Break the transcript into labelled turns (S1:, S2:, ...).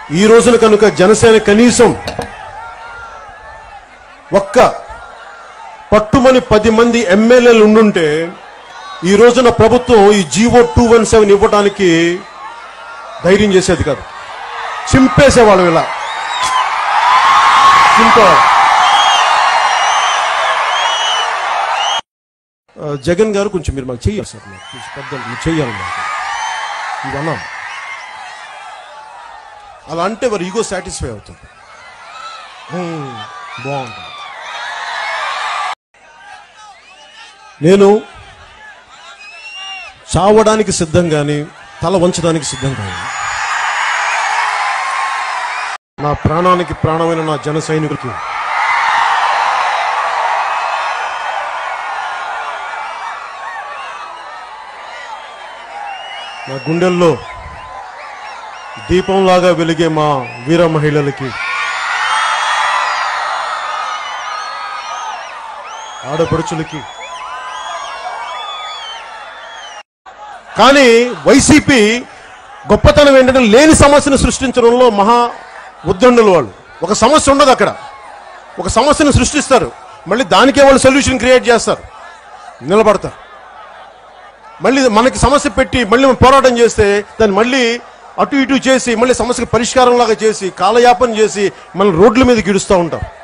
S1: ఈ రోజున కనుక జనసేన కనీసం ఒక్క పట్టుమని పది మంది ఎమ్మెల్యేలు ఉండుంటే ఈ రోజున ప్రభుత్వం ఈ జీవో టూ వన్ సెవెన్ ఇవ్వడానికి ధైర్యం చేసేది కాదు చింపేసేవాళ్ళం ఇలా చింపేవాళ్ళం ఆ, జగన్ గారు కొంచెం మీరు మాకు చెయ్యాలి సార్ మాకు కొంచెం పెద్దలు మీరు చెయ్యాలి మాకు ఇవన్నా అలా అంటే వారు ఈగో సాటిస్ఫై అవుతుంది హ్మ్, బాగుంటుంది నేను చావడానికి సిద్ధం కానీ తల వంచడానికి సిద్ధం కాదు నా ప్రాణానికి ప్రాణమైన నా జన సైనికులకి నా గుండెల్లో దీపంలాగా వెలిగే మా వీర మహిళలకి ఆడపడుచులకి కానీ వైసీపీ గొప్పతనం ఏంటంటే లేని సమస్యను సృష్టించడంలో మహా ఉద్దండులు వాళ్ళు ఒక సమస్య ఉండదు అక్కడ ఒక సమస్యను సృష్టిస్తారు మళ్ళీ దానికే వాళ్ళు సొల్యూషన్ క్రియేట్ చేస్తారు నిలబడతారు మళ్ళీ మనకి సమస్య పెట్టి మళ్ళీ మనం పోరాటం చేస్తే దాన్ని మళ్ళీ అటు ఇటు చేసి మళ్ళీ సమస్యకి పరిష్కారం లాగా చేసి కాలయాపన చేసి మన రోడ్ల మీద గిడుస్తూ ఉంటాం